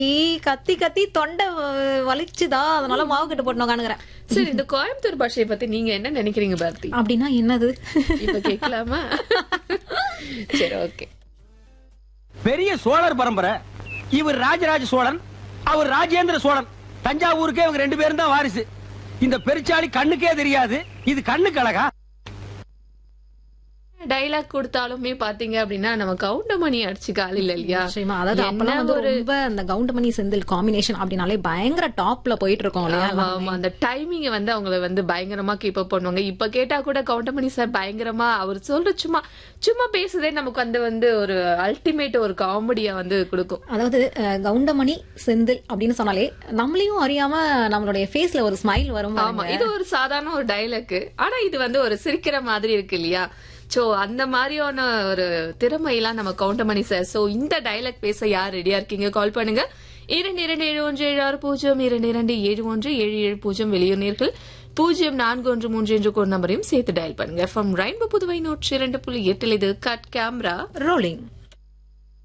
ஏய், கத்தி கத்தி தொண்டை வ- வலிச்சுதா அதனால மாவு கட்டு போட்டு உட்காந்துக்கிறேன் சரி இந்த கோயம்புத்தூர் பாஷையை பத்தி நீங்க என்ன நினைக்கிறீங்க பாரதி அப்படின்னா என்னது இப்ப கேட்கலாமா சரி ஓகே பெரிய சோழர் பரம்பரை இவர் ராஜராஜ சோழன் அவர் ராஜேந்திர சோழன் தஞ்சாவூருக்கே இவங்க ரெண்டு பேரும் தான் வாரிசு இந்த பெருச்சாளி கண்ணுக்கே தெரியாது இது கண்ணுக்கு அழகா டைலாக் கொடுத்தாலுமே பாத்தீங்க அப்படின்னா நம்ம கவுண்டமணி அடிச்சு காலில் இல்லையா நிச்சயமா அதாவது என்ன அப்பெல்லாம் வந்து ஒரு ரொம்ப அந்த கவுண்டமணி செந்தில் காம்பினேஷன் அப்படின்னாலே பயங்கர டாப்ல போயிட்டு இருக்கோம் இல்லையா ஆமா, ஆமா. அந்த டைமிங் வந்து அவங்கள வந்து பயங்கரமா கீப் அப் பண்ணுவாங்க இப்ப கேட்டா கூட கவுண்டமணி சார் பயங்கரமா அவர் சொல்ற சும்மா சும்மா பேசுதே நமக்கு வந்து வந்து ஒரு அல்டிமேட் ஒரு காமெடியா வந்து கொடுக்கும் அதாவது அஹ், கவுண்டமணி செந்தில் அப்படின்னு சொன்னாலே நம்மளையும் அறியாம நம்மளுடைய ஃபேஸ்ல ஒரு ஸ்மைல் வரும் ஆமா இது ஒரு சாதாரண ஒரு டைலாக் ஆனா இது வந்து ஒரு சிரிக்கிற மாதிரி இருக்கு இல்லையா சோ அந்த மாதிரியான ஒரு திறமையெல்லாம் நம்ம கவுண்டமணி சார் சோ இந்த டைலாக் பேச யார் ரெடியா இருக்கீங்க கால் பண்ணுங்க இரண்டு இரண்டு ஏழு ஒன்று ஏழு ஆறு பூஜ்ஜியம் இரண்டு இரண்டு ஏழு ஒன்று ஏழு ஏழு பூஜ்ஜியம் வெளியூர்கள் பூஜ்ஜியம் நான்கு ஒன்று மூன்று என்ற கோட் நம்பரையும் சேர்த்து டயல் பண்ணுங்க ஃப்ரம் ரெயின்போ புதுவை நூற்றி இரண்டு புள்ளி எட்டில் இது கட் கேமரா ரோலிங்